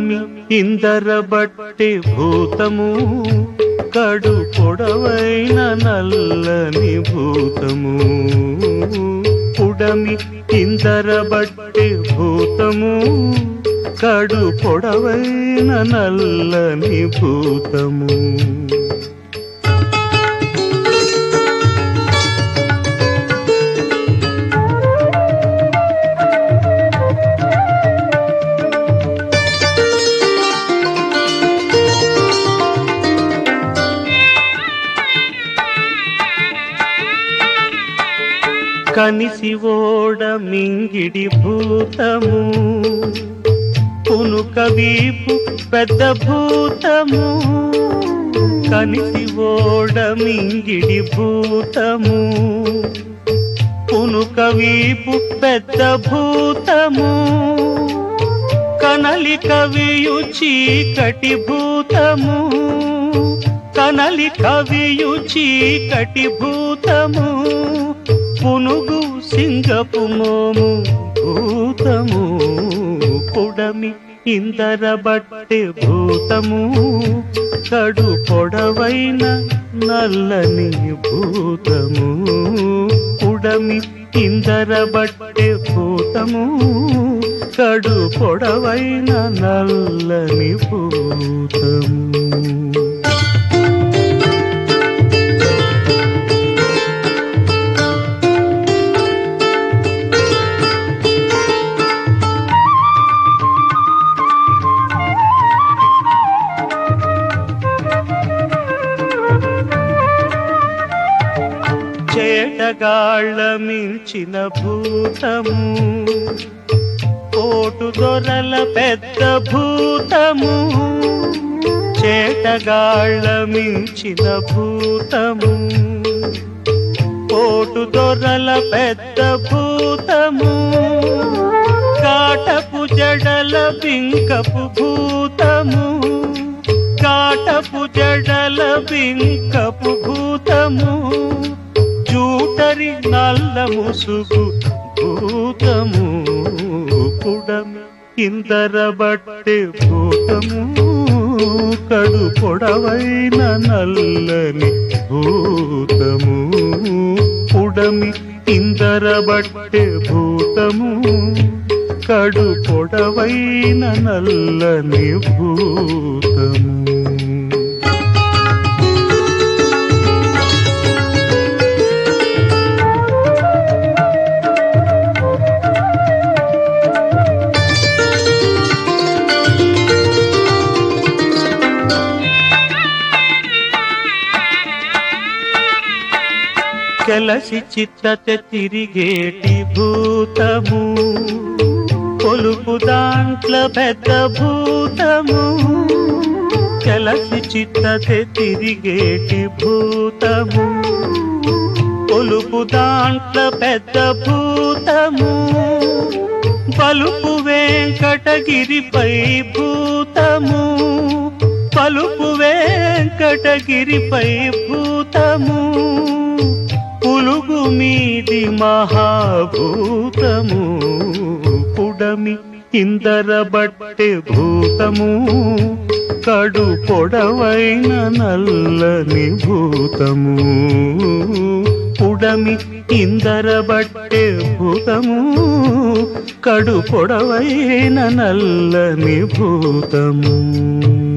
పుడమి ఇందర బట్టి భూతము కడు పొడవైన నల్లని భూతము పుడమి ఇందర బట్టి భూతము కడు పొడవైన నల్లని భూతము కనిసి ఓడ మింగిడి భూతము పునుక వీపు పెద్ద భూతము కనిసి ఓడ మింగిడి భూతము పునుక వీపు పెద్ద భూతము కనలి కవియు చీకటి భూతము కనలి కవియు చీకటి భూతము పునుగు సింగపు మోము భూతము పుడమి ఇందర బట్టె భూతము కడు పొడవైన నల్లని భూతము పుడమి ఇందర బట్టె భూతము కడు పొడవైన నల్లని భూతము చేటగాళ్ళ మించిన భూతము కోటు దొరల పెద్ద భూతము చేటగాళ్ళ మించిన భూతము కోటు దొరల పెద్ద భూతము కాటపు జడల బింకపు భూతము కాటపు జడల బింకపు భూతము జూటరి నల్ల ముసుగు భూతము పుడమి ఇందర బట్టె భూతము కడు పొడవైన నల్లని భూతము పుడమి ఇందర బట్టె భూతము కడు పొడవైన నల్లని భూతము కెలసి చిత్తత తిరిగేటి భూతము కొలుపు దాంట్ల పెద్ద భూతము కెలసి చిత్తత తిరిగేటి భూతము కొలుపు దాంట్ల పెద్ద భూతము పలుపు వెంకటగిరిపై భూతము పలుపు వెంకటగిరిపై భూతము పులుగు మీది మహాభూతము పుడమి ఇందర బట్టె భూతము కడు పొడవైన నల్లని భూతము పుడమి ఇందర బట్టె భూతము కడు పొడవైన నల్లని భూతము